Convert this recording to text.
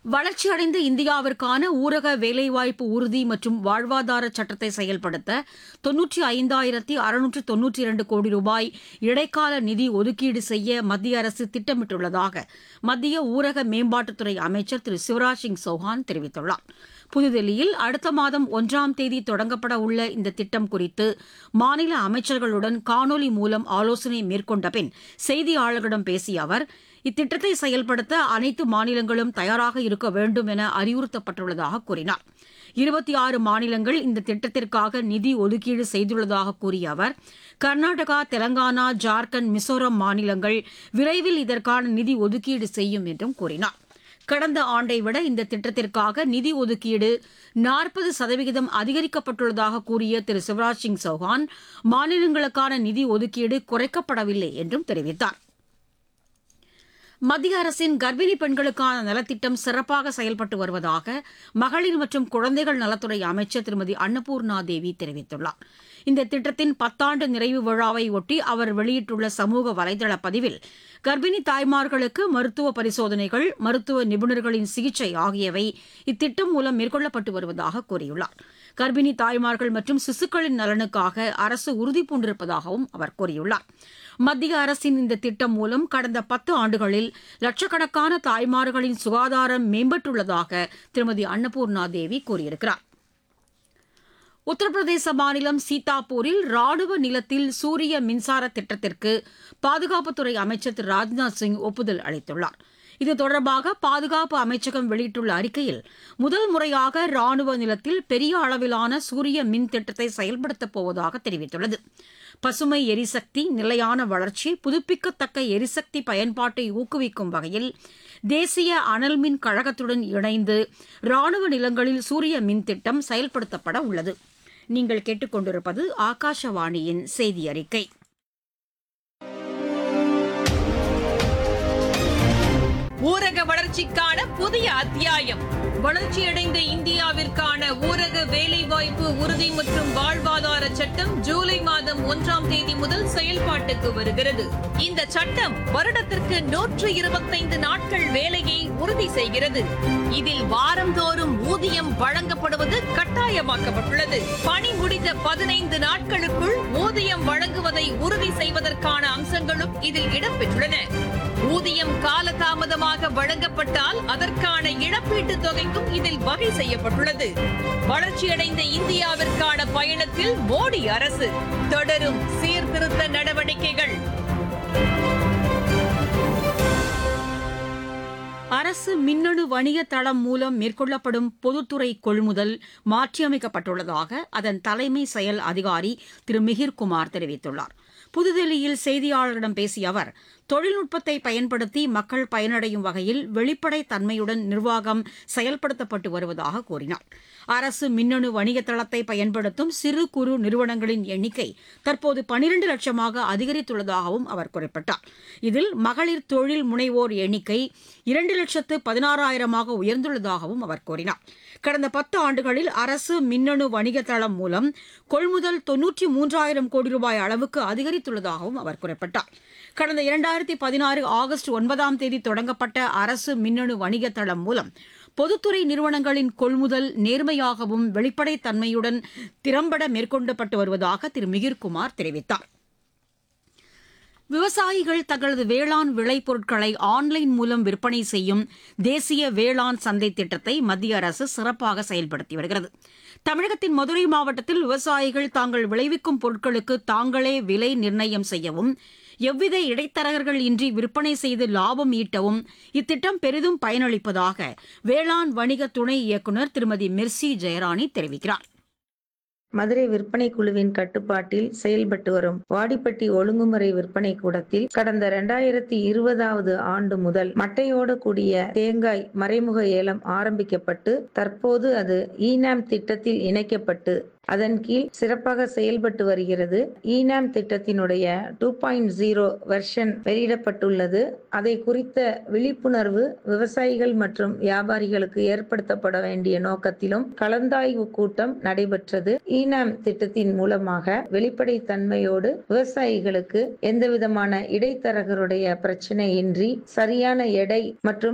வளர்ச்சியடைந்த இந்தியாவிற்கான ஊரக வேலைவாய்ப்பு உறுதி மற்றும் வாழ்வாதார சட்டத்தை செயல்படுத்த தொன்னூற்றி ஐந்தாயிரத்தி அறுநூற்று தொன்னூற்றி இரண்டு கோடி ரூபாய் இடைக்கால நிதி ஒதுக்கீடு செய்ய மத்திய அரசு திட்டமிட்டுள்ளதாக மத்திய ஊரக மேம்பாட்டுத்துறை அமைச்சர் திரு சிவராஜ் சிங் சௌஹான் தெரிவித்துள்ளார் புதுதில்லியில் அடுத்த மாதம் ஒன்றாம் தேதி தொடங்கப்பட உள்ள இந்த திட்டம் குறித்து மாநில அமைச்சர்களுடன் காணொலி மூலம் ஆலோசனை மேற்கொண்ட பின் செய்தியாளர்களிடம் பேசிய அவர் இத்திட்டத்தை செயல்படுத்த அனைத்து மாநிலங்களும் தயாராக இருக்க வேண்டும் என அறிவுறுத்தப்பட்டுள்ளதாக கூறினார் இருபத்தி ஆறு மாநிலங்கள் இந்த திட்டத்திற்காக நிதி ஒதுக்கீடு செய்துள்ளதாக கூறிய அவர் கர்நாடகா தெலங்கானா ஜார்க்கண்ட் மிசோரம் மாநிலங்கள் விரைவில் இதற்கான நிதி ஒதுக்கீடு செய்யும் என்றும் கூறினார் கடந்த ஆண்டை விட இந்த திட்டத்திற்காக நிதி ஒதுக்கீடு நாற்பது சதவிகிதம் அதிகரிக்கப்பட்டுள்ளதாக கூறிய திரு சிவராஜ் சிங் சௌஹான் மாநிலங்களுக்கான நிதி ஒதுக்கீடு குறைக்கப்படவில்லை என்றும் தெரிவித்தார் மத்திய அரசின் கர்ப்பிணி பெண்களுக்கான நலத்திட்டம் சிறப்பாக செயல்பட்டு வருவதாக மகளிர் மற்றும் குழந்தைகள் நலத்துறை அமைச்சர் திருமதி அன்னபூர்ணா தேவி தெரிவித்துள்ளார் இந்த திட்டத்தின் பத்தாண்டு நிறைவு விழாவை ஒட்டி அவர் வெளியிட்டுள்ள சமூக வலைதள பதிவில் கர்ப்பிணி தாய்மார்களுக்கு மருத்துவ பரிசோதனைகள் மருத்துவ நிபுணர்களின் சிகிச்சை ஆகியவை இத்திட்டம் மூலம் மேற்கொள்ளப்பட்டு வருவதாக கூறியுள்ளார் கர்ப்பிணி தாய்மார்கள் மற்றும் சிசுக்களின் நலனுக்காக அரசு உறுதிபூண்டிருப்பதாகவும் அவர் கூறியுள்ளார் மத்திய அரசின் இந்த திட்டம் மூலம் கடந்த பத்து ஆண்டுகளில் லட்சக்கணக்கான தாய்மார்களின் சுகாதாரம் மேம்பட்டுள்ளதாக திருமதி அன்னபூர்ணா தேவி கூறியிருக்கிறார் உத்தரப்பிரதேச மாநிலம் சீதாப்பூரில் ராணுவ நிலத்தில் சூரிய மின்சார திட்டத்திற்கு பாதுகாப்புத்துறை அமைச்சர் திரு ராஜ்நாத் சிங் ஒப்புதல் அளித்துள்ளார் இது தொடர்பாக பாதுகாப்பு அமைச்சகம் வெளியிட்டுள்ள அறிக்கையில் முதல் முறையாக ராணுவ நிலத்தில் பெரிய அளவிலான சூரிய மின் திட்டத்தை செயல்படுத்தப் போவதாக தெரிவித்துள்ளது பசுமை எரிசக்தி நிலையான வளர்ச்சி புதுப்பிக்கத்தக்க எரிசக்தி பயன்பாட்டை ஊக்குவிக்கும் வகையில் தேசிய அனல் மின் கழகத்துடன் இணைந்து ராணுவ நிலங்களில் சூரிய மின் திட்டம் செயல்படுத்தப்பட உள்ளது நீங்கள் கேட்டுக்கொண்டிருப்பது ஆகாஷவாணியின் செய்தி அறிக்கை ஊரக வளர்ச்சிக்கான புதிய அத்தியாயம் வளர்ச்சியடைந்த இந்தியாவிற்கான ஊரக வேலைவாய்ப்பு உறுதி மற்றும் வாழ்வாதார சட்டம் ஜூலை மாதம் ஒன்றாம் தேதி முதல் செயல்பாட்டுக்கு வருகிறது இந்த சட்டம் வருடத்திற்கு நூற்று இருபத்தைந்து நாட்கள் வேலையை உறுதி செய்கிறது இதில் வாரந்தோறும் ஊதியம் வழங்கப்படுவது கட்டாயமாக்கப்பட்டுள்ளது பணி முடிந்த பதினைந்து நாட்களுக்குள் ஊதியம் வழங்குவதை உறுதி செய்வதற்கான அம்சங்களும் இதில் இடம்பெற்றுள்ளன ஊதியம் காலதாமதமாக வழங்கப்பட்டால் அதற்கான இழப்பீட்டுத் தொகைக்கும் இதில் வகை செய்யப்பட்டுள்ளது வளர்ச்சியடைந்த இந்தியாவிற்கான பயணத்தில் மோடி அரசு தொடரும் சீர்திருத்த நடவடிக்கைகள் அரசு மின்னணு வணிக தளம் மூலம் மேற்கொள்ளப்படும் பொதுத்துறை கொள்முதல் மாற்றியமைக்கப்பட்டுள்ளதாக அதன் தலைமை செயல் அதிகாரி திரு மிகிர்குமார் தெரிவித்துள்ளார் புதுதில்லியில் செய்தியாளர்களிடம் பேசிய அவர் தொழில்நுட்பத்தை பயன்படுத்தி மக்கள் பயனடையும் வகையில் வெளிப்படைத் தன்மையுடன் நிர்வாகம் செயல்படுத்தப்பட்டு வருவதாக கூறினார் அரசு மின்னணு வணிக தளத்தை பயன்படுத்தும் சிறு குறு நிறுவனங்களின் எண்ணிக்கை தற்போது பனிரண்டு லட்சமாக அதிகரித்துள்ளதாகவும் அவர் குறிப்பிட்டார் இதில் மகளிர் தொழில் முனைவோர் எண்ணிக்கை இரண்டு லட்சத்து பதினாறாயிரமாக உயர்ந்துள்ளதாகவும் அவர் கூறினார் கடந்த பத்து ஆண்டுகளில் அரசு மின்னணு வணிக தளம் மூலம் கொள்முதல் தொன்னூற்றி மூன்றாயிரம் கோடி ரூபாய் அளவுக்கு அதிகரித்துள்ளதாகவும் அவர் குறிப்பிட்டார் கடந்த இரண்டாயிரத்தி பதினாறு ஆகஸ்ட் ஒன்பதாம் தேதி தொடங்கப்பட்ட அரசு மின்னணு வணிக தளம் மூலம் பொதுத்துறை நிறுவனங்களின் கொள்முதல் நேர்மையாகவும் வெளிப்படைத் தன்மையுடன் திறம்பட மேற்கொள்ளப்பட்டு வருவதாக திரு மிகிர்குமார் தெரிவித்தார் விவசாயிகள் தங்களது வேளாண் விளைபொருட்களை ஆன்லைன் மூலம் விற்பனை செய்யும் தேசிய வேளாண் சந்தை திட்டத்தை மத்திய அரசு சிறப்பாக செயல்படுத்தி வருகிறது தமிழகத்தின் மதுரை மாவட்டத்தில் விவசாயிகள் தாங்கள் விளைவிக்கும் பொருட்களுக்கு தாங்களே விலை நிர்ணயம் செய்யவும் எவ்வித இடைத்தரகர்கள் இன்றி விற்பனை செய்து லாபம் ஈட்டவும் இத்திட்டம் பெரிதும் பயனளிப்பதாக வேளாண் வணிக துணை இயக்குநர் திருமதி மிர்சி ஜெயராணி தெரிவிக்கிறார் மதுரை விற்பனை குழுவின் கட்டுப்பாட்டில் செயல்பட்டு வரும் வாடிப்பட்டி ஒழுங்குமுறை விற்பனை கூடத்தில் கடந்த இரண்டாயிரத்தி இருபதாவது ஆண்டு முதல் மட்டையோடு கூடிய தேங்காய் மறைமுக ஏலம் ஆரம்பிக்கப்பட்டு தற்போது அது ஈனாம் திட்டத்தில் இணைக்கப்பட்டு அதன் கீழ் சிறப்பாக செயல்பட்டு வருகிறது ஈனாம் திட்டத்தினுடைய டூ பாயிண்ட் ஜீரோ வெர்ஷன் வெளியிடப்பட்டுள்ளது அதை குறித்த விழிப்புணர்வு விவசாயிகள் மற்றும் வியாபாரிகளுக்கு ஏற்படுத்தப்பட வேண்டிய நோக்கத்திலும் கலந்தாய்வு கூட்டம் நடைபெற்றது ஈனாம் திட்டத்தின் மூலமாக வெளிப்படைத்தன்மையோடு விவசாயிகளுக்கு எந்தவிதமான இடைத்தரகருடைய பிரச்சனையின்றி சரியான எடை மற்றும்